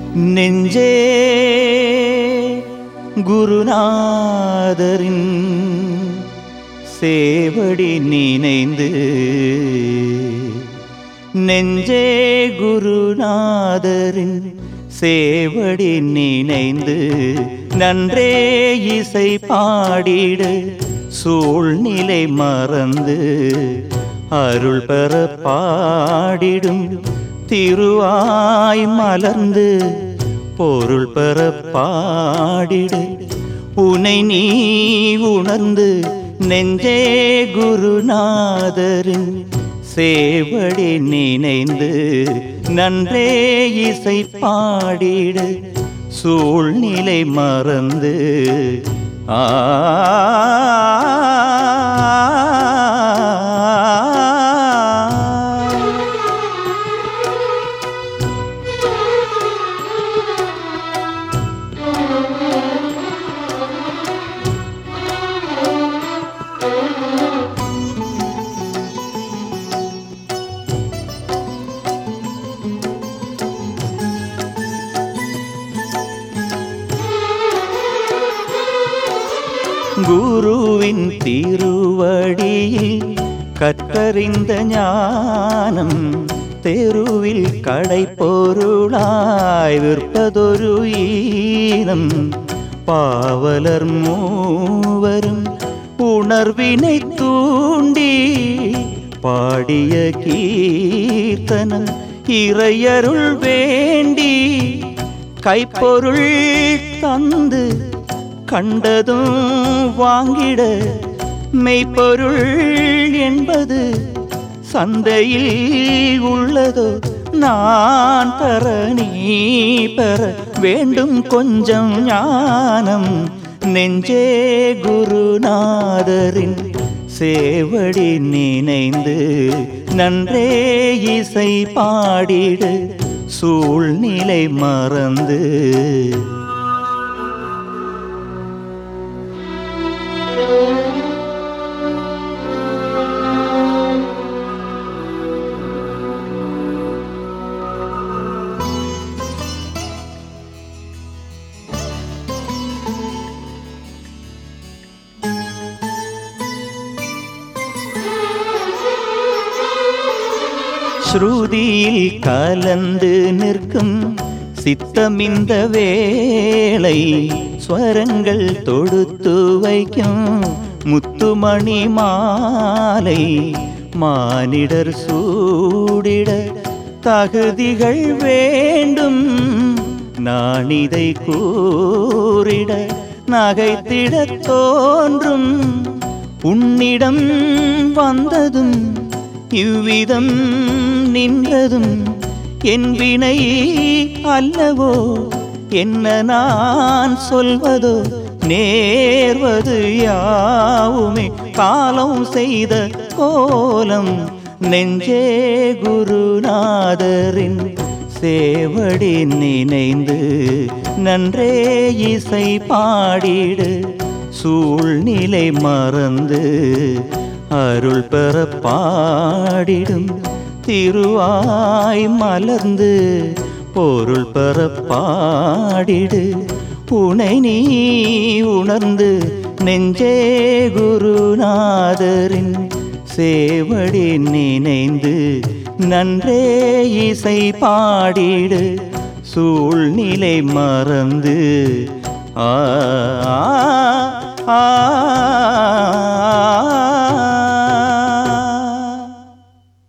நெஞ்சே குருநாதரின் சேவடி நினைந்து நெஞ்சே குருநாதரின் சேவடி நினைந்து நன்றே இசை பாடிடு சூழ்நிலை மறந்து அருள் பெற பாடிடும் திருவாய் மலர்ந்து பொருள் பெற பாடிடு உனை நீ உணர்ந்து நெஞ்சே குருநாதரின் சேவடி நினைந்து நன்றே இசை பாடிடு சூழ்நிலை மறந்து ஆ குருவின் திருவடியில் கற்றறிந்த ஞானம் தெருவில் கடை பொருளாய் விற்பதொரு ஈனம் பாவலர் மூவரும் உணர்வினை தூண்டி பாடிய கீர்த்தனம் இறையருள் வேண்டி கைப்பொருள் தந்து கண்டதும் வாங்கிட மெய்ப்பொருள் என்பது சந்தையில் உள்ளதோ நான் பெற நீ பெற வேண்டும் கொஞ்சம் ஞானம் நெஞ்சே குருநாதரின் சேவடி நினைந்து நன்றே இசை பாடிடு சூழ்நிலை மறந்து ஸ்ருதியில் கலந்து நிற்கும் சித்தமிந்த வேளை ஸ்வரங்கள் தொடுத்து வைக்கும் முத்துமணி மாலை மானிடர் சூடிட தகுதிகள் வேண்டும் நான் இதை கூறிட நகைத்திட தோன்றும் உன்னிடம் வந்ததும் இவ்விதம் நின்றதும் என் வினை அல்லவோ என்ன நான் சொல்வதோ நேர்வது யாவுமே காலம் செய்த கோலம் நெஞ்சே குருநாதரின் சேவடி நினைந்து நன்றே இசை பாடிடு சூழ்நிலை மறந்து அருள் பெற பாடிடும் திருவாய் மலர்ந்து பொருள் பெற பாடிடு உனை நீ உணர்ந்து நெஞ்சே குருநாதரின் சேவடி நினைந்து நன்றே இசை பாடிடு சூழ்நிலை மறந்து ஆ ஆ, ஆ